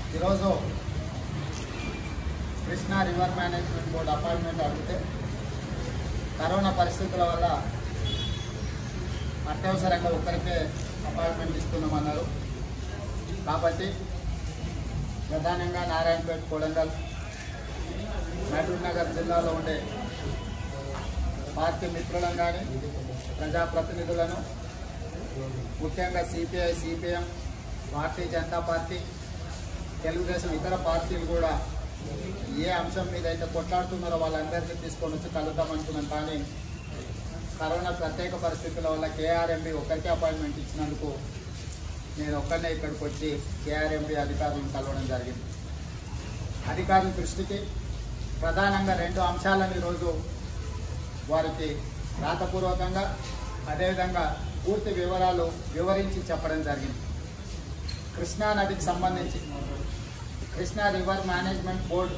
ఈరోజు Krishna river management board appointment అడిగితే corona పరిస్థితుల వల్ల అత్యవసరంగా ఒక్కరికే అపాయింట్మెంట్ ఇస్తున్నామన్నారు కాబట్టి ప్రధానంగా నారాయణపేట కొడంగల్ మహబూబ్ నగర్ జిల్లాలో ఉండే పార్టీ మిత్రులను కానీ ప్రజాప్రతినిధులను ముఖ్యంగా CPI CPM Bharatiya Janata Party Telugu Desam ఇతర పార్టీలు కూడా ఏ అంశం మీద అయితే కొట్లాడుతున్నారో వాళ్ళందరినీ తీసుకొని వచ్చి కలుద్దామనుకున్నాం కానీ కరోనా ప్రత్యేక పరిస్థితుల వల్ల కేఆర్ఎంబి ఒక్కరికే అపాయింట్మెంట్ ఇచ్చినందుకు నేను ఒక్కనే ఇక్కడికి వచ్చి కేఆర్ఎంబి అధికారులను కలవడం జరిగింది అధికారుల దృష్టికి ప్రధానంగా రెండు అంశాలను ఈరోజు వారికి రాతపూర్వకంగా అదేవిధంగా పూర్తి వివరాలు వివరించి చెప్పడం జరిగింది కృష్ణా నదికి సంబంధించి కృష్ణా రివర్ మేనేజ్మెంట్ బోర్డు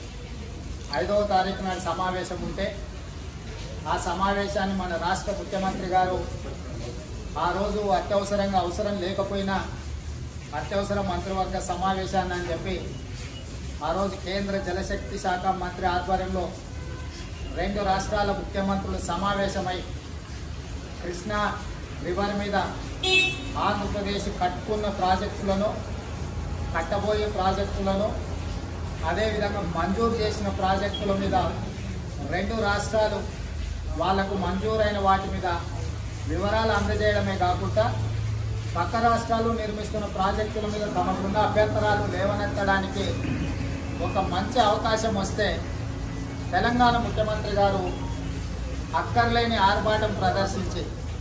ఐదవ తారీఖు నాడు సమావేశం ఉంటే ఆ సమావేశాన్ని మన రాష్ట్ర ముఖ్యమంత్రి గారు ఆ రోజు అత్యవసరంగా అవసరం లేకపోయినా అత్యవసర మంత్రివర్గ సమావేశాన్ని అని చెప్పి ఆ రోజు కేంద్ర జలశక్తి శాఖ మంత్రి ఆధ్వర్యంలో రెండు రాష్ట్రాల ముఖ్యమంత్రులు సమావేశమై కృష్ణా రివర్ మీద ఆంధ్రప్రదేశ్ కట్టుకున్న ప్రాజెక్టులను కట్టబోయే ప్రాజెక్టులను అదేవిధంగా మంజూరు చేసిన ప్రాజెక్టుల మీద రెండు రాష్ట్రాలు వాళ్లకు మంజూరైన వాటి మీద వివరాలు అందజేయడమే కాకుండా పక్క రాష్ట్రాలు నిర్మిస్తున్న ప్రాజెక్టుల మీద తమకున్న అభ్యంతరాలు లేవనెత్తడానికి ఒక మంచి అవకాశం వస్తే తెలంగాణ ముఖ్యమంత్రి గారు అక్కర్లేని ఆర్భాటం ప్రదర్శించి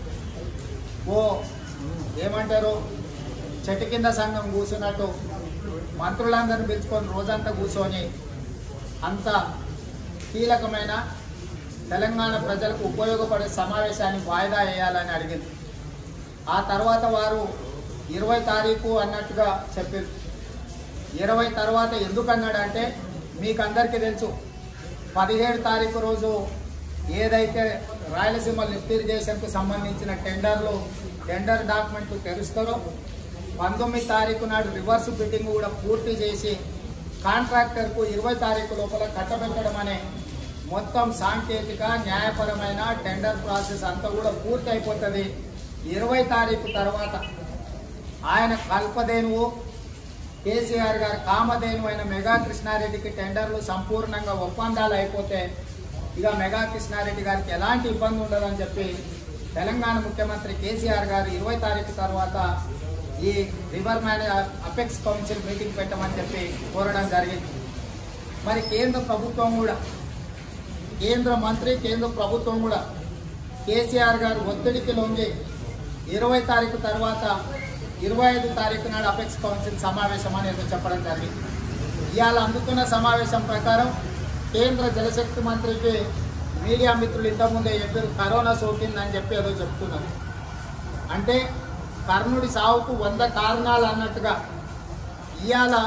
ఓ ఏమంటారు చెట్టు కింద సంఘం కూర్చున్నట్టు మంత్రులందరిని పిలుచుకొని రోజంతా కూర్చొని అంత కీలకమైన తెలంగాణ ప్రజలకు ఉపయోగపడే సమావేశాన్ని వాయిదా వేయాలని అడిగింది ఆ తర్వాత వారు ఇరవై తారీఖు అన్నట్టుగా చెప్పారు ఇరవై తర్వాత ఎందుకు అన్నాడంటే మీకు అందరికీ తెలుసు పదిహేడు తారీఖు రోజు ఏదైతే రాయలసీమ లిఫ్ట్ ఇరిగేషన్కు సంబంధించిన టెండర్లు టెండర్ డాక్యుమెంట్ తెరుస్తారో పంతొమ్మిది తారీఖు నాడు రివర్స్ బిడ్డింగ్ కూడా పూర్తి చేసి కాంట్రాక్టర్కు ఇరవై తారీఖు లోపల కట్టబెట్టడం అనే మొత్తం సాంకేతిక న్యాయపరమైన టెండర్ ప్రాసెస్ అంతా కూడా పూర్తి అయిపోతుంది ఇరవై తారీఖు తర్వాత ఆయన కల్పదేనువు కేసీఆర్ గారు కామధేను అయిన మెగా కృష్ణారెడ్డికి టెండర్లు సంపూర్ణంగా ఒప్పందాలు అయిపోతే ఇక మెగా కృష్ణారెడ్డి గారికి ఎలాంటి ఇబ్బంది ఉండదని చెప్పి తెలంగాణ ముఖ్యమంత్రి కేసీఆర్ గారు ఇరవై తారీఖు తర్వాత ఈ రివర్ మేనే అపెక్స్ కౌన్సిల్ మీటింగ్ పెట్టమని చెప్పి కోరడం జరిగింది మరి కేంద్ర ప్రభుత్వం కూడా కేంద్ర మంత్రి కేంద్ర ప్రభుత్వం కూడా కేసీఆర్ గారు ఒత్తిడికి లొంగి ఇరవై తారీఖు తర్వాత ఇరవై ఐదు తారీఖు నాడు అపెక్స్ కౌన్సిల్ సమావేశం అనేది చెప్పడం జరిగింది ఇవాళ అందుతున్న సమావేశం ప్రకారం కేంద్ర జలశక్తి మంత్రికి మీడియా మిత్రులు ఇంతకుముందే చెప్పారు కరోనా సోకిందని చెప్పి ఏదో చెప్తున్నారు అంటే కర్ణుడి సావుకు వంద కారణాలు అన్నట్టుగా ఇవాళ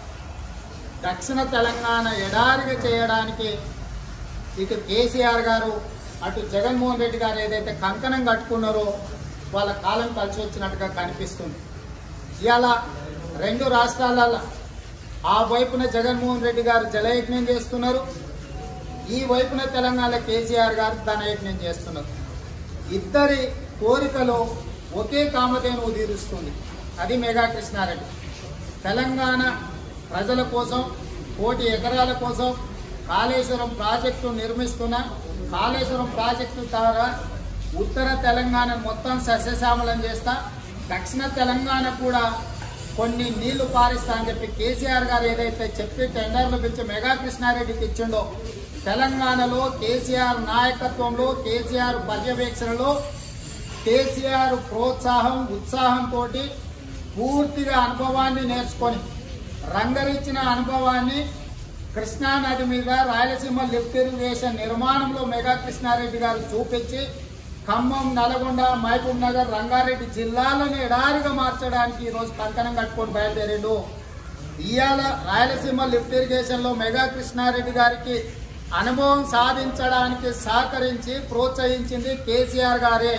దక్షిణ తెలంగాణ ఎడారిగా చేయడానికి ఇటు కేసీఆర్ గారు అటు జగన్మోహన్ రెడ్డి గారు ఏదైతే కంకణం కట్టుకున్నారో వాళ్ళ కాలం కలిసి వచ్చినట్టుగా కనిపిస్తుంది ఇవాళ రెండు రాష్ట్రాలలో ఆ వైపున జగన్మోహన్ రెడ్డి గారు జలయజ్ఞం చేస్తున్నారు ఈ వైపున తెలంగాణ కేసీఆర్ గారు ధనయజ్ఞం చేస్తున్నారు ఇద్దరి కోరికలో ఒకే కామధేనువు తీరుస్తుంది అది మెగా కృష్ణారెడ్డి తెలంగాణ ప్రజల కోసం కోటి ఎకరాల కోసం కాళేశ్వరం ప్రాజెక్టు నిర్మిస్తున్న కాళేశ్వరం ప్రాజెక్టు ద్వారా ఉత్తర తెలంగాణ మొత్తం సస్యశ్యామలం చేస్తా దక్షిణ తెలంగాణ కూడా కొన్ని నీళ్లు పారిస్తా అని చెప్పి కేసీఆర్ గారు ఏదైతే చెప్పి టెండర్లు పిలిచి మెగా కృష్ణారెడ్డికి ఇచ్చిండో తెలంగాణలో కేసీఆర్ నాయకత్వంలో కేసీఆర్ పర్యవేక్షణలో కేసీఆర్ ప్రోత్సాహం ఉత్సాహంతో పూర్తిగా అనుభవాన్ని నేర్చుకొని రంగరిచ్చిన అనుభవాన్ని కృష్ణా నది మీద రాయలసీమ లిఫ్ట్ ఇరిగేషన్ నిర్మాణంలో మెగా కృష్ణారెడ్డి గారు చూపించి ఖమ్మం నల్గొండ మహబూబ్ నగర్ రంగారెడ్డి జిల్లాలను ఎడారిగా మార్చడానికి ఈరోజు కంకణం కట్టుకొని బయలుదేరిండు ఇవాళ రాయలసీమ లిఫ్ట్ ఇరిగేషన్ లో మెగా కృష్ణారెడ్డి గారికి అనుభవం సాధించడానికి సహకరించి ప్రోత్సహించింది కేసీఆర్ గారే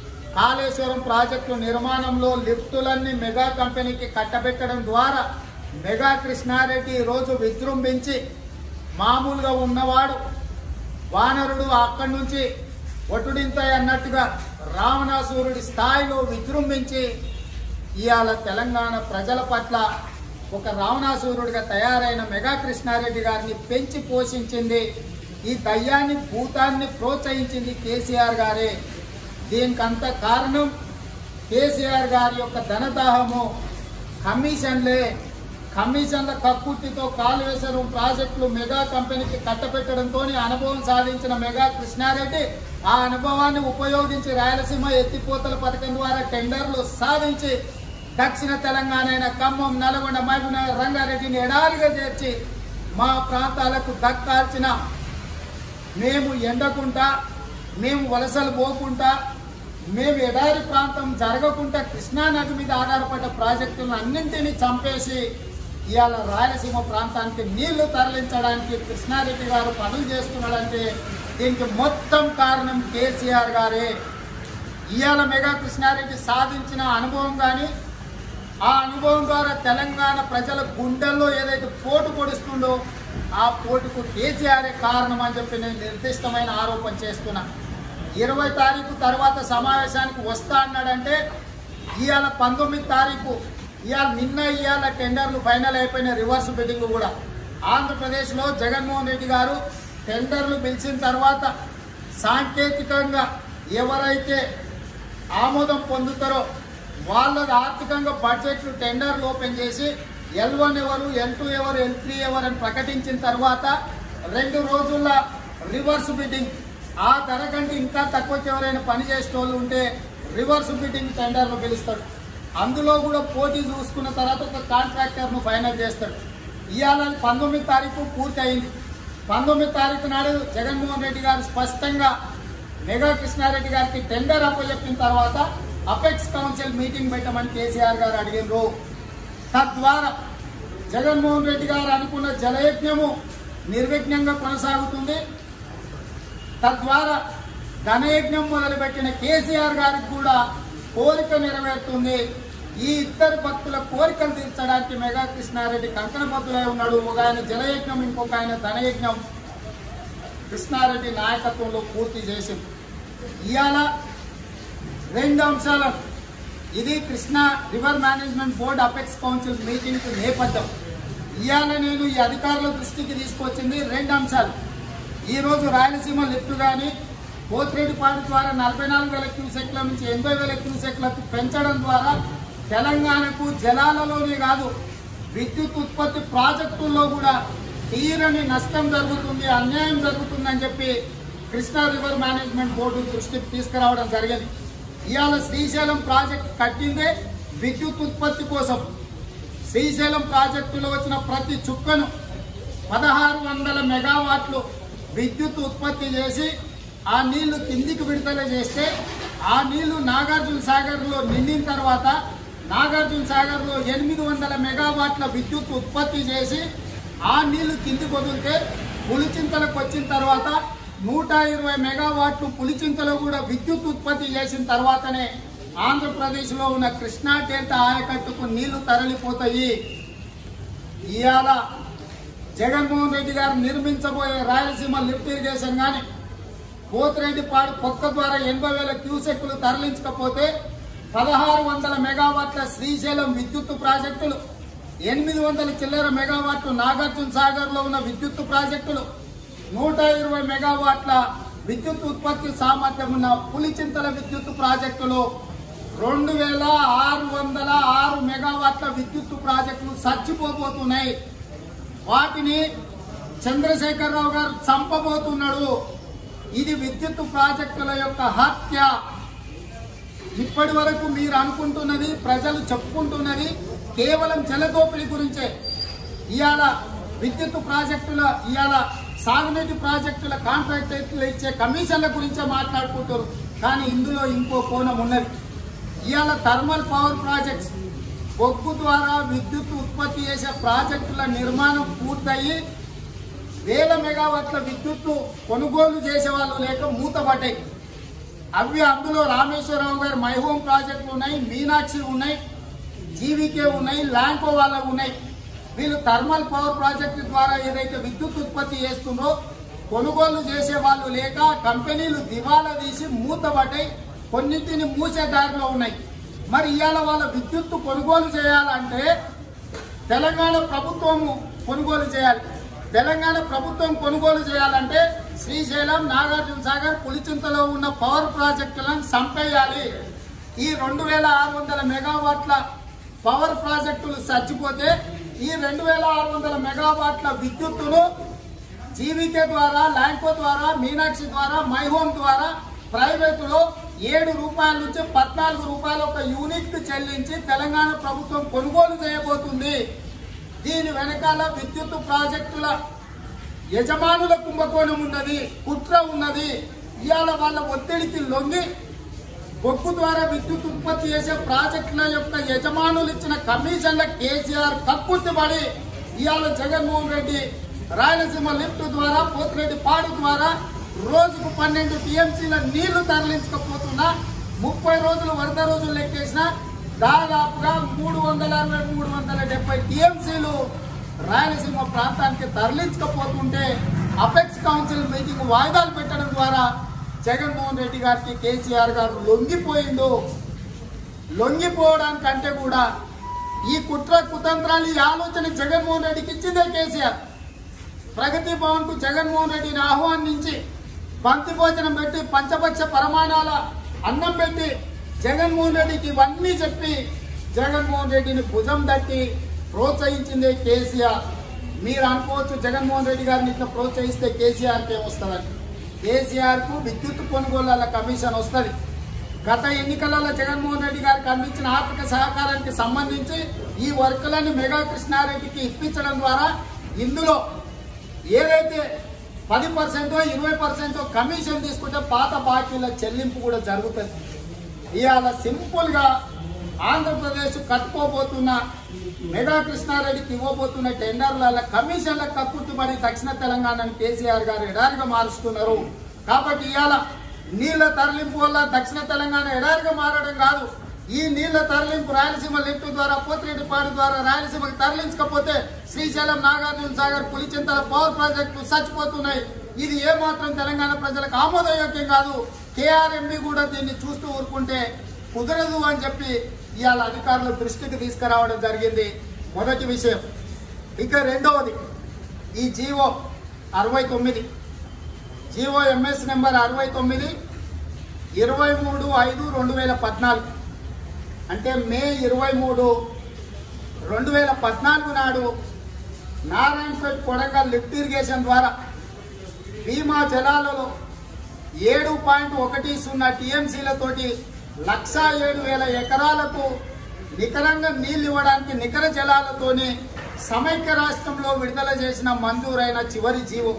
కాళేశ్వరం ప్రాజెక్టు నిర్మాణంలో లిఫ్టులన్నీ మెగా కంపెనీకి కట్టబెట్టడం ద్వారా మెగా కృష్ణారెడ్డి రోజు విజృంభించి మామూలుగా ఉన్నవాడు వానరుడు అక్కడి నుంచి ఒటుడింతాయి అన్నట్టుగా రావణాసురుడి స్థాయిలో విజృంభించి ఇవాళ తెలంగాణ ప్రజల పట్ల ఒక రావణాసురుడిగా తయారైన మెగా కృష్ణారెడ్డి గారిని పెంచి పోషించింది ఈ దయ్యాన్ని భూతాన్ని ప్రోత్సహించింది కేసీఆర్ గారే దీనికంత కారణం కేసీఆర్ గారి యొక్క ధనదాహము కమిషన్లే కమిషన్ల కక్కుర్తితో కాలువేశ్వరం ప్రాజెక్టులు మెగా కంపెనీకి కట్టబెట్టడంతో అనుభవం సాధించిన మెగా కృష్ణారెడ్డి ఆ అనుభవాన్ని ఉపయోగించి రాయలసీమ ఎత్తిపోతల పథకం ద్వారా టెండర్లు సాధించి దక్షిణ తెలంగాణ అయిన ఖమ్మం నల్గొండ మహబూబ్నగర్ రంగారెడ్డిని ఎడారిగా చేర్చి మా ప్రాంతాలకు దక్కాల్సిన మేము ఎండకుండా మేము వలసలు పోకుండా మేము ఎడారి ప్రాంతం జరగకుండా కృష్ణా నది మీద ఆధారపడ్డ ప్రాజెక్టులను అన్నింటినీ చంపేసి ఇవాళ రాయలసీమ ప్రాంతానికి నీళ్లు తరలించడానికి కృష్ణారెడ్డి గారు పనులు చేస్తున్నాడంటే దీనికి మొత్తం కారణం కేసీఆర్ గారే ఇవాళ మెగా కృష్ణారెడ్డి సాధించిన అనుభవం కానీ ఆ అనుభవం ద్వారా తెలంగాణ ప్రజల గుండెల్లో ఏదైతే పోటు పొడుస్తుందో ఆ పోటుకు కేసీఆర్ కారణం అని చెప్పి నేను నిర్దిష్టమైన ఆరోపణ చేస్తున్నా ఇరవై తారీఖు తర్వాత సమావేశానికి వస్తా అన్నాడంటే ఇవాళ పంతొమ్మిది తారీఖు ఇవాళ నిన్న ఇవాళ టెండర్లు ఫైనల్ అయిపోయిన రివర్స్ బిడ్డింగ్ కూడా ఆంధ్రప్రదేశ్లో జగన్మోహన్ రెడ్డి గారు టెండర్లు పిలిచిన తర్వాత సాంకేతికంగా ఎవరైతే ఆమోదం పొందుతారో వాళ్ళది ఆర్థికంగా బడ్జెట్లు టెండర్లు ఓపెన్ చేసి ఎల్ వన్ ఎవరు ఎల్ టూ ఎవరు ఎల్ త్రీ ఎవరు అని ప్రకటించిన తర్వాత రెండు రోజుల రివర్స్ బిడ్డింగ్ ఆ ధర కంటే ఇంకా తక్కువకి ఎవరైనా పని చేసే వాళ్ళు ఉంటే రివర్స్ బిడ్డింగ్ టెండర్లు పిలుస్తాడు అందులో కూడా పోటీ చూసుకున్న తర్వాత ఒక కాంట్రాక్టర్ను ఫైనల్ చేస్తాడు ఇవాళ పంతొమ్మిది తారీఖు పూర్తి అయింది పంతొమ్మిది తారీఖు నాడు జగన్మోహన్ రెడ్డి గారు స్పష్టంగా మెగా కృష్ణారెడ్డి గారికి టెండర్ అప్పచెప్పిన తర్వాత అపెక్స్ కౌన్సిల్ మీటింగ్ పెట్టమని కేసీఆర్ గారు అడిగినారు తద్వారా జగన్మోహన్ రెడ్డి గారు అనుకున్న జలయజ్ఞము నిర్విఘ్నంగా కొనసాగుతుంది తద్వారా ధనయజ్ఞం మొదలుపెట్టిన కేసీఆర్ గారికి కూడా కోరిక నెరవేరుతుంది ఈ ఇద్దరు భక్తుల కోరికలు తీర్చడానికి మెగా కృష్ణారెడ్డి కంకణబద్దులై ఉన్నాడు ఒక ఆయన జలయజ్ఞం ఇంకొక ఆయన ధనయజ్ఞం కృష్ణారెడ్డి నాయకత్వంలో పూర్తి చేసింది ఇవాళ రెండు అంశాలను ఇది Krishna river management board apex council meeting నేపథ్యం ఇవాళ నేను ఈ అధికారుల దృష్టికి తీసుకొచ్చింది రెండు అంశాలు ఈ రోజు రాయలసీమ లిఫ్ట్ కానీ పోతిరెడ్డిపాడు ద్వారా నలభై నాలుగు వేల క్యూసెక్ల నుంచి ఎనభై వేల క్యూసెక్లకు పెంచడం ద్వారా తెలంగాణకు జలాలలోనే కాదు విద్యుత్ ఉత్పత్తి ప్రాజెక్టుల్లో కూడా తీరని నష్టం జరుగుతుంది అన్యాయం జరుగుతుందని చెప్పి కృష్ణా రివర్ మేనేజ్మెంట్ బోర్డు దృష్టికి తీసుకురావడం జరిగింది ఇవాళ శ్రీశైలం ప్రాజెక్ట్ కట్టిందే విద్యుత్ ఉత్పత్తి కోసం శ్రీశైలం ప్రాజెక్టులో వచ్చిన ప్రతి చుక్కను పదహారు వందల మెగావాట్లు విద్యుత్ ఉత్పత్తి చేసి ఆ నీళ్లు కిందికి విడుదల చేస్తే ఆ నీళ్లు నాగార్జున సాగర్ లో నిండిన తర్వాత నాగార్జున సాగర్ లో ఎనిమిది వందల మెగావాట్ల విద్యుత్ ఉత్పత్తి చేసి ఆ నీళ్లు కిందికి వదిలితే పులిచింతలకు వచ్చిన తర్వాత నూట ఇరవై మెగావాట్లు పులిచింతలో కూడా విద్యుత్ ఉత్పత్తి చేసిన తర్వాతనే ఆంధ్రప్రదేశ్ లో ఉన్న కృష్ణా డెల్టా ఆయకట్టుకు నీళ్లు తరలిపోతాయి ఇవాళ జగన్మోహన్ రెడ్డి గారు నిర్మించబోయే రాయలసీమ లిఫ్ట్ ఇరిగేషన్ కానీ పోతిరెడ్డిపాడు పొక్క ద్వారా ఎనభై వేల క్యూసెక్లు తరలించకపోతే పదహారు వందల మెగావాట్ల శ్రీశైలం విద్యుత్ ప్రాజెక్టులు ఎనిమిది వందల చిల్లర మెగావాట్లు నాగార్జున సాగర్ లో ఉన్న విద్యుత్ ప్రాజెక్టులు నూట ఇరవై మెగావాట్ల విద్యుత్ ఉత్పత్తి సామర్థ్యం ఉన్న పులిచింతల విద్యుత్ ప్రాజెక్టులు రెండు వేల ఆరు వందల ఆరు మెగావాట్ల విద్యుత్ ప్రాజెక్టులు చచ్చిపోబోతున్నాయి వాటిని చంద్రశేఖరరావు గారు చంపబోతున్నాడు ఇది విద్యుత్ ప్రాజెక్టుల యొక్క హత్య ఇప్పటి వరకు మీరు అనుకుంటున్నది ప్రజలు చెప్పుకుంటున్నది కేవలం జలదోపిడి గురించే ఇవాళ విద్యుత్ ప్రాజెక్టుల ఇవాళ సాగునీటి ప్రాజెక్టుల కాంట్రాక్టర్లు ఇచ్చే కమిషన్ల గురించే మాట్లాడుకుంటారు కానీ ఇందులో ఇంకో కోణం ఉన్నది ఇవాళ థర్మల్ పవర్ ప్రాజెక్ట్స్ బొగ్గు ద్వారా విద్యుత్ ఉత్పత్తి చేసే ప్రాజెక్టుల నిర్మాణం పూర్తయి వేల మెగావాట్ల విద్యుత్తు కొనుగోలు చేసే వాళ్ళు లేక మూతపడ్డాయి అవి అందులో రామేశ్వరరావు గారి మై హోమ్ ప్రాజెక్టులు ఉన్నాయి మీనాక్షి ఉన్నాయి జీవికే ఉన్నాయి ల్యాంకో వాళ్ళకు ఉన్నాయి వీళ్ళు థర్మల్ పవర్ ప్రాజెక్టు ద్వారా ఏదైతే విద్యుత్ ఉత్పత్తి చేస్తుందో కొనుగోలు చేసే వాళ్ళు లేక కంపెనీలు దివాలా తీసి మూతబడ్డాయి కొన్నింటిని మూసే దారిలో ఉన్నాయి మరి ఇవాళ వాళ్ళ విద్యుత్తు కొనుగోలు చేయాలంటే తెలంగాణ ప్రభుత్వము కొనుగోలు చేయాలి తెలంగాణ ప్రభుత్వం కొనుగోలు చేయాలంటే శ్రీశైలం నాగార్జున సాగర్ పులిచింతలో ఉన్న పవర్ ప్రాజెక్టులను సంపేయాలి ఈ రెండు వేల ఆరు వందల మెగావాట్ల పవర్ ప్రాజెక్టులు చచ్చిపోతే ఈ రెండు వేల ఆరు వందల మెగావాట్ల విద్యుత్తును జీవికే ద్వారా ల్యాంకో ద్వారా మీనాక్షి ద్వారా మై హోమ్ ద్వారా ప్రైవేటులో ఏడు రూపాయల నుంచి పద్నాలుగు రూపాయల ఒక యూనిట్ చెల్లించి తెలంగాణ ప్రభుత్వం కొనుగోలు చేయబోతుంది దీని వెనకాల విద్యుత్ ప్రాజెక్టుల యజమానుల కుంభకోణం ఉన్నది కుట్ర ఉన్నది ఇవాళ వాళ్ళ ఒత్తిడికి లొంగి బొగ్గు ద్వారా విద్యుత్ ఉత్పత్తి చేసే ప్రాజెక్టుల యొక్క యజమానులు ఇచ్చిన కమిషన్ల కేసీఆర్ కక్కుర్తిపడి ఇవాళ జగన్మోహన్ రెడ్డి రాయలసీమ లిఫ్ట్ ద్వారా పోతిరెడ్డి పాడు ద్వారా రోజుకు పన్నెండు టీఎంసీల నీళ్లు తరలించకపోతున్నా ముప్పై రోజులు వరద రోజులు లెక్కేసిన దాదాపుగా మూడు వందల అరవై మూడు వందల డెబ్బై టీఎంసీలు రాయలసీమ ప్రాంతానికి తరలించకపోతుంటే అపెక్స్ కౌన్సిల్ మీటింగ్ వాయిదాలు పెట్టడం ద్వారా జగన్మోహన్ రెడ్డి గారికి కేసీఆర్ గారు లొంగిపోయిండు లొంగిపోవడానికంటే కూడా ఈ కుట్ర కుతంత్రాలు ఈ ఆలోచన జగన్మోహన్ రెడ్డికి ఇచ్చిందే కేసీఆర్ ప్రగతి భవన్ కు జగన్మోహన్ రెడ్డిని ఆహ్వానించి పంక్తి భోజనం పెట్టి పంచపక్ష పరమాణాల అన్నం పెట్టి జగన్మోహన్ రెడ్డికి ఇవన్నీ చెప్పి జగన్మోహన్ రెడ్డిని భుజం తట్టి ప్రోత్సహించిందే కేసీఆర్ మీరు అనుకోవచ్చు జగన్మోహన్ రెడ్డి గారిని ఇట్లా ప్రోత్సహిస్తే కేసీఆర్కి ఏమొస్తుందని కేసీఆర్ కు విద్యుత్ కొనుగోళ్ల కమిషన్ వస్తుంది గత ఎన్నికలలో జగన్మోహన్ రెడ్డి గారికి అందించిన ఆర్థిక సహకారానికి సంబంధించి ఈ వర్కులను మెగా కృష్ణారెడ్డికి ఇప్పించడం ద్వారా ఇందులో ఏదైతే పది పర్సెంటో ఇరవై పర్సెంటో కమిషన్ తీసుకుంటే పాత బాకీల చెల్లింపు కూడా జరుగుతుంది ఇవాళ సింపుల్ గా ఆంధ్రప్రదేశ్ కట్టుకోబోతున్న మెగా కృష్ణారెడ్డికి ఇవ్వబోతున్న టెండర్ల కమిషన్ల కక్కుర్తిపడి దక్షిణ తెలంగాణను కేసీఆర్ గారు ఎడారిగా మారుస్తున్నారు కాబట్టి ఇవాళ నీళ్ల తరలింపు వల్ల దక్షిణ తెలంగాణ ఎడారిగా మారడం కాదు ఈ నీళ్ల తరలింపు రాయలసీమ లిఫ్ట్ ద్వారా పోతిరెడ్డిపాడు ద్వారా రాయలసీమకు తరలించకపోతే శ్రీశైలం నాగార్జున సాగర్ పులిచింతల పవర్ ప్రాజెక్టులు చచ్చిపోతున్నాయి ఇది ఏమాత్రం తెలంగాణ ప్రజలకు ఆమోదయోగ్యం కాదు కేఆర్ఎంబి కూడా దీన్ని చూస్తూ ఊరుకుంటే కుదరదు అని చెప్పి ఇవాళ అధికారుల దృష్టికి తీసుకురావడం జరిగింది మొదటి విషయం ఇక రెండవది ఈ జీవో అరవై తొమ్మిది జీవో ఎంఎస్ నెంబర్ అరవై తొమ్మిది ఇరవై మూడు ఐదు రెండు వేల పద్నాలుగు అంటే మే ఇరవై మూడు రెండు వేల పద్నాలుగు నాడు నారాయణపేట్ కొడంగల్ లిఫ్ట్ ఇరిగేషన్ ద్వారా భీమా జలాలలో ఏడు పాయింట్ ఒకటి సున్నా టీఎంసీలతోటి లక్షా ఏడు వేల ఎకరాలకు నికరంగా నీళ్లు ఇవ్వడానికి నికర జలాలతోని సమైక్య రాష్ట్రంలో విడుదల చేసిన మంజూరైన చివరి జీవో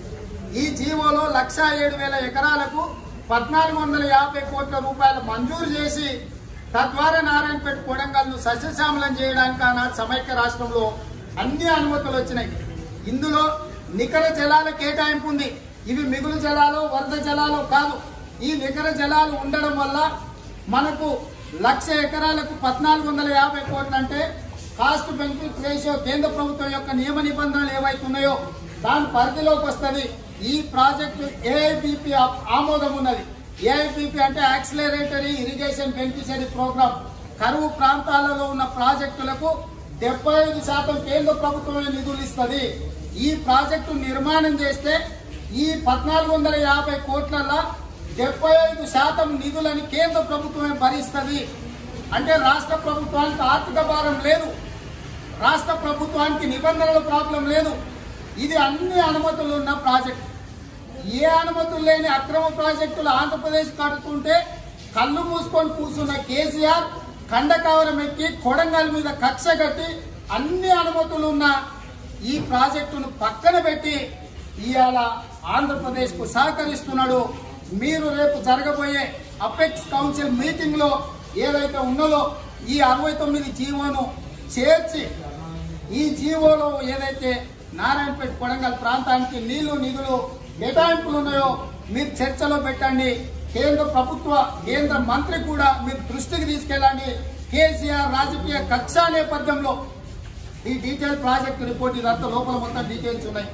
ఈ జీవోలో లక్షా ఏడు వేల ఎకరాలకు పద్నాలుగు వందల యాభై కోట్ల రూపాయలు మంజూరు చేసి తద్వారా నారాయణపేట కొడంగల్ను సస్యశ్యామలం చేయడానికి ఆనాడు సమైక్య రాష్ట్రంలో అన్ని అనుమతులు వచ్చినాయి ఇందులో నికర జలాల కేటాయింపు ఉంది ఇవి మిగులు జలాలు వరద జలాలు కాదు ఈ నికర జలాలు ఉండడం వల్ల మనకు లక్ష ఎకరాలకు పద్నాలుగు వందల యాభై కోట్లు అంటే కాస్ట్ బెనిఫిట్ రేషియో కేంద్ర ప్రభుత్వం యొక్క నియమ నిబంధనలు ఏవైతున్నాయో దాని పరిధిలోకి వస్తుంది ఈ ప్రాజెక్టు ఏఐబిపి ఆమోదం ఉన్నది ఏఐబిపి అంటే యాక్సిలరేటరీ ఇరిగేషన్ బెనిఫిషరీ ప్రోగ్రామ్ కరువు ప్రాంతాలలో ఉన్న ప్రాజెక్టులకు డెబ్బై ఐదు శాతం కేంద్ర ప్రభుత్వమే నిధులు ఇస్తుంది ఈ ప్రాజెక్టు నిర్మాణం చేస్తే ఈ పద్నాలుగు వందల యాభై కోట్లలో డెబ్బై ఐదు శాతం నిధులని కేంద్ర ప్రభుత్వమే భరిస్తుంది అంటే రాష్ట్ర ప్రభుత్వానికి ఆర్థిక భారం లేదు రాష్ట్ర ప్రభుత్వానికి నిబంధనల ప్రాబ్లం లేదు ఇది అన్ని అనుమతులు ఉన్న ప్రాజెక్ట్ ఏ అనుమతులు లేని అక్రమ ప్రాజెక్టులు ఆంధ్రప్రదేశ్ కడుతుంటే కళ్ళు మూసుకొని కూర్చున్న కేసీఆర్ ఖండకావరం ఎక్కి కొడంగల్ మీద కక్ష కట్టి అన్ని అనుమతులు ఉన్న ఈ ప్రాజెక్టును పక్కన పెట్టి ఇవాళ ఆంధ్రప్రదేశ్ కు సహకరిస్తున్నాడు మీరు రేపు జరగబోయే అపెక్స్ కౌన్సిల్ మీటింగ్ లో ఏదైతే ఉన్నదో ఈ అరవై తొమ్మిది జీవోను చేర్చి ఈ జీవోలో ఏదైతే నారాయణపేట కొడంగల్ ప్రాంతానికి నీళ్లు నిధులు కేటాయింపులు ఉన్నాయో మీరు చర్చలో పెట్టండి కేంద్ర ప్రభుత్వ కేంద్ర మంత్రి కూడా మీరు దృష్టికి తీసుకెళ్ళండి కేసీఆర్ రాజకీయ కక్ష నేపథ్యంలో ఈ డీటెయిల్ ప్రాజెక్ట్ రిపోర్ట్ ఇదంతా లోపల మొత్తం డీటెయిల్స్ ఉన్నాయి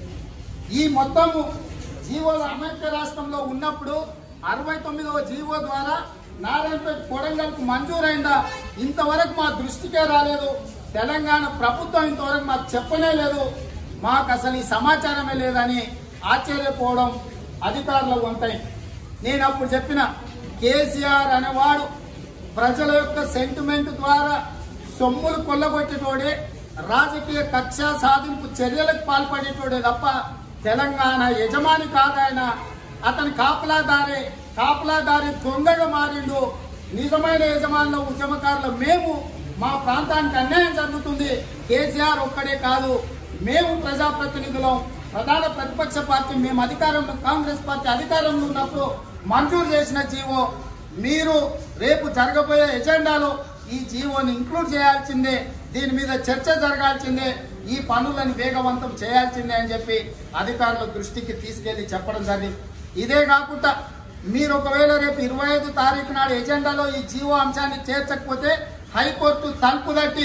ఈ మొత్తము జీవోలు అమెరికా రాష్ట్రంలో ఉన్నప్పుడు అరవై తొమ్మిదవ జీవో ద్వారా నారాయణపేట కొడంగల్కు మంజూరైందా ఇంతవరకు మా దృష్టికే రాలేదు తెలంగాణ ప్రభుత్వం ఇంతవరకు మాకు చెప్పనే లేదు మాకు అసలు ఈ సమాచారమే లేదని ఆశ్చర్యపోవడం అధికారుల వంతాయి నేను అప్పుడు చెప్పిన కేసీఆర్ అనేవాడు ప్రజల యొక్క సెంటిమెంట్ ద్వారా సొమ్ములు కొల్లగొట్టేటోడే రాజకీయ కక్ష సాధింపు చర్యలకు పాల్పడేటోడే తప్ప తెలంగాణ యజమాని కాదాయన అతని కాపలాదారే కాపలాదారి దొంగగా మారిండు నిజమైన యజమానుల ఉద్యమకారులు మేము మా ప్రాంతానికి అన్యాయం జరుగుతుంది కేసీఆర్ ఒక్కడే కాదు మేము ప్రజాప్రతినిధులం ప్రధాన ప్రతిపక్ష పార్టీ మేము అధికారంలో కాంగ్రెస్ పార్టీ అధికారంలో ఉన్నప్పుడు మంజూరు చేసిన జీవో మీరు రేపు జరగబోయే ఎజెండాలో ఈ జీవోని ఇంక్లూడ్ చేయాల్సిందే దీని మీద చర్చ జరగాల్సిందే ఈ పనులను వేగవంతం చేయాల్సిందే అని చెప్పి అధికారుల దృష్టికి తీసుకెళ్లి చెప్పడం జరిగింది ఇదే కాకుండా మీరు ఒకవేళ రేపు ఇరవై ఐదు తారీఖు నాడు ఎజెండాలో ఈ జీవో అంశాన్ని చేర్చకపోతే హైకోర్టు తలుపు తట్టి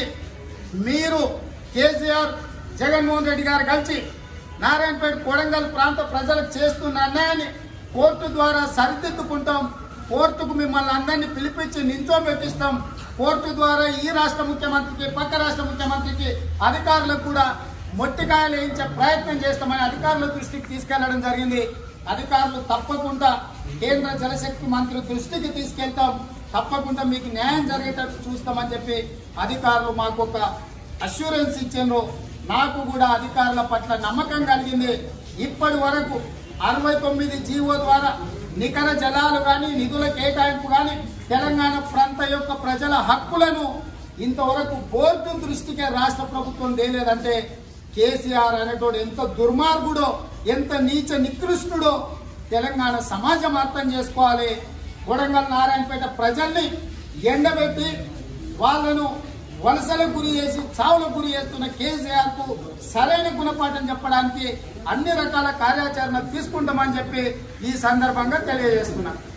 మీరు కేసీఆర్ జగన్మోహన్ రెడ్డి గారు కలిసి నారాయణపేట కొడంగల్ ప్రాంత ప్రజలకు చేస్తున్న అన్యాయాన్ని కోర్టు ద్వారా సరిదిద్దుకుంటాం కోర్టుకు మిమ్మల్ని అందరినీ పిలిపించి నించోబెట్టిస్తాం కోర్టు ద్వారా ఈ రాష్ట్ర ముఖ్యమంత్రికి పక్క రాష్ట్ర ముఖ్యమంత్రికి అధికారులకు కూడా మొట్టికాయలు వేయించే ప్రయత్నం చేస్తామని అధికారుల దృష్టికి తీసుకెళ్లడం జరిగింది అధికారులు తప్పకుండా కేంద్ర జలశక్తి మంత్రి దృష్టికి తీసుకెళ్తాం తప్పకుండా మీకు న్యాయం జరిగేటట్టు చూస్తామని చెప్పి అధికారులు మాకు ఒక అష్యూరెన్స్ ఇచ్చారు నాకు కూడా అధికారుల పట్ల నమ్మకం కలిగింది ఇప్పటి వరకు అరవై తొమ్మిది జీవో ద్వారా నికర జలాలు గాని నిధుల కేటాయింపు గాని తెలంగాణ ప్రాంత యొక్క ప్రజల హక్కులను ఇంతవరకు బోర్డు దృష్టికే రాష్ట్ర ప్రభుత్వం తేలేదంటే కేసీఆర్ అనేటోడు ఎంత దుర్మార్గుడో ఎంత నీచ నికృష్టుడో తెలంగాణ సమాజం అర్థం చేసుకోవాలి కొడంగల్ నారాయణపేట ప్రజల్ని ఎండబెట్టి వాళ్ళను వలసలకు గురి చేసి చావులకు గురి చేస్తున్న కేసీఆర్ కు సరైన గుణపాఠం చెప్పడానికి అన్ని రకాల కార్యాచరణ తీసుకుంటామని చెప్పి ఈ సందర్భంగా తెలియజేస్తున్నా